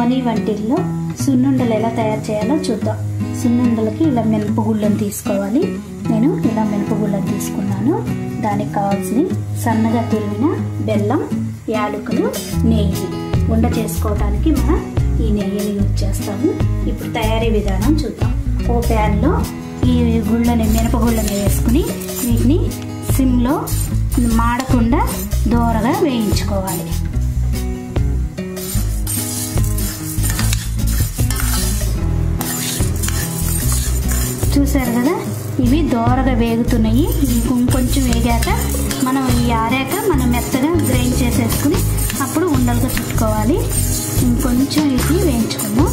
భవానీ వంటిల్లో సున్నుండలు ఎలా తయారు చేయాలో చూద్దాం సున్నుండలకి ఇలా మినపగుళ్ళను తీసుకోవాలి నేను ఇలా మినపగుళ్ళను తీసుకున్నాను దానికి కావాల్సిన సన్నగా తురిమిన బెల్లం యాలకులు నెయ్యి ఉండ చేసుకోవడానికి మనం ఈ నెయ్యిని యూజ్ చేస్తాము ఇప్పుడు తయారీ విధానం చూద్దాం ఓ ప్యాన్లో ఈ గుళ్ళని మినపగుళ్ళని వేసుకుని వీటిని సిమ్లో మాడకుండా దోరగా వేయించుకోవాలి చూసారు కదా ఇవి దోరగా వేగుతున్నాయి ఇవి కొంచెం వేగాక మనం ఈ ఆరాక మనం మెత్తగా గ్రైండ్ చేసేసుకుని అప్పుడు ఉండలుగా చుట్టుకోవాలి ఇంకొంచెం ఇది వేయించుకుందాం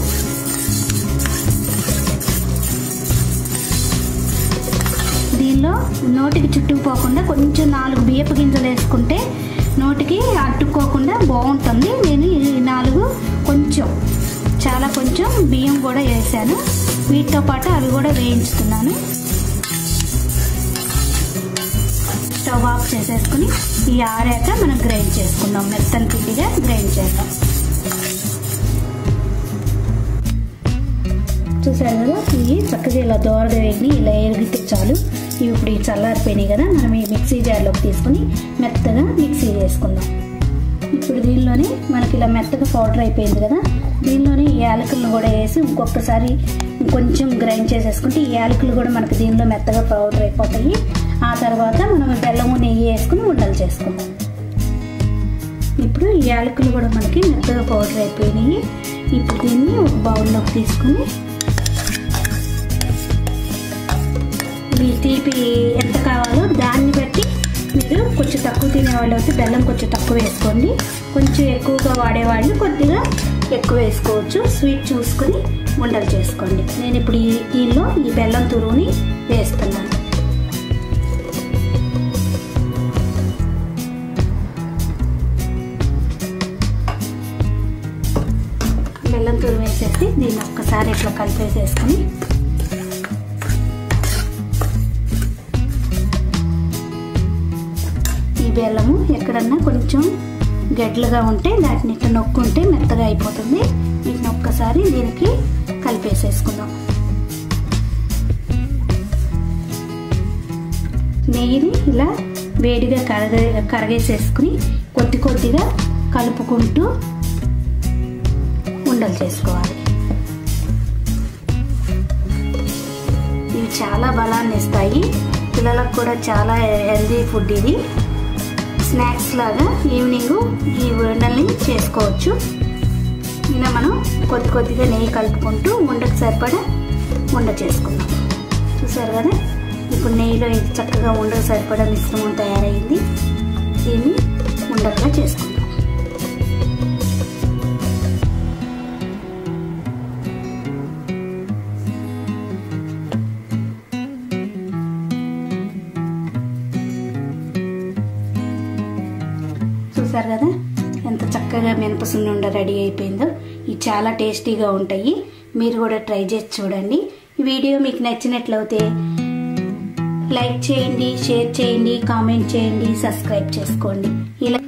దీనిలో నోటికి చుట్టుకుపోకుండా కొంచెం నాలుగు బియ్యపు గింజలు వేసుకుంటే నోటికి అట్టుకోకుండా బాగుంటుంది నేను ఈ నాలుగు కొంచెం చాలా కొంచెం బియ్యం కూడా వేసాను వీటితో పాటు అవి కూడా వేయించుతున్నాను స్టవ్ ఆఫ్ చేసేసుకుని ఈ ఆరాక మనం గ్రైండ్ చేసుకుందాం మెత్తని పిండిగా గ్రైండ్ చేద్దాం చూసారు కదా ఇవి చక్కగా ఇలా దోరగా వేగి ఇలా ఎరిగితే చాలు ఇవి ఇప్పుడు ఈ చల్లారిపోయినాయి కదా మనం ఈ మిక్సీ జార్లోకి తీసుకుని మెత్తగా మిక్సీ చేసుకుందాం ఇప్పుడు దీనిలోనే మనకి ఇలా మెత్తగా పౌడర్ అయిపోయింది కదా దీనిలోనే ఈ యాలకులను కూడా వేసి ఇంకొకసారి కొంచెం గ్రైండ్ చేసేసుకుంటే ఈ యాలకులు కూడా మనకి దీనిలో మెత్తగా పౌడర్ అయిపోతాయి ఆ తర్వాత మనం బెల్లము నెయ్యి వేసుకుని ఉండలు చేసుకుందాం ఇప్పుడు ఈ యాలకులు కూడా మనకి మెత్తగా పౌడర్ అయిపోయినాయి ఇప్పుడు దీన్ని ఒక బౌల్లోకి తీసుకుని మీ తీపి ఎంత కావాలో దాన్ని బట్టి మీరు కొంచెం తక్కువ తినేవాళ్ళు అయితే బెల్లం కొంచెం తక్కువ వేసుకోండి కొంచెం ఎక్కువగా వాడేవాళ్ళు కొద్దిగా ఎక్కువ వేసుకోవచ్చు స్వీట్ చూసుకొని ఉండలు చేసుకోండి నేను ఇప్పుడు ఈ దీనిలో ఈ బెల్లం తురువుని వేస్తున్నాను బెల్లం తురుము వేసేసి దీన్ని ఒక్కసారి ఇట్లా కలిపేసేసుకొని ఈ బెల్లము ఎక్కడన్నా కొంచెం గడ్లుగా ఉంటే వాటిని ఇట్లా నొక్కుంటే మెత్తగా అయిపోతుంది వీటిని ఒక్కసారి దీనికి కలిపేసేసుకుందాం నెయ్యిని ఇలా వేడిగా కరగ కరగేసేసుకుని కొద్ది కొద్దిగా కలుపుకుంటూ ఉండలు చేసుకోవాలి ఇవి చాలా బలాన్ని ఇస్తాయి పిల్లలకు కూడా చాలా హెల్దీ ఫుడ్ ఇది స్నాక్స్ లాగా ఈవినింగ్ ఈ ఉండల్ని చేసుకోవచ్చు ఇలా మనం కొద్ది కొద్దిగా నెయ్యి కలుపుకుంటూ ఉండకు సరిపడా ఉండ చేసుకుందాం చూసారు కదా ఇప్పుడు నెయ్యిలో ఇది చక్కగా ఉండకు సరిపడా మిశ్రమం తయారైంది దీన్ని ఉండగా చేసుకుందాం చూసారు కదా ఎంత చక్కగా మినపసున్నుండ రెడీ అయిపోయిందో ఇవి చాలా టేస్టీగా ఉంటాయి మీరు కూడా ట్రై చేసి చూడండి ఈ వీడియో మీకు నచ్చినట్లయితే లైక్ చేయండి షేర్ చేయండి కామెంట్ చేయండి సబ్స్క్రైబ్ చేసుకోండి ఇలా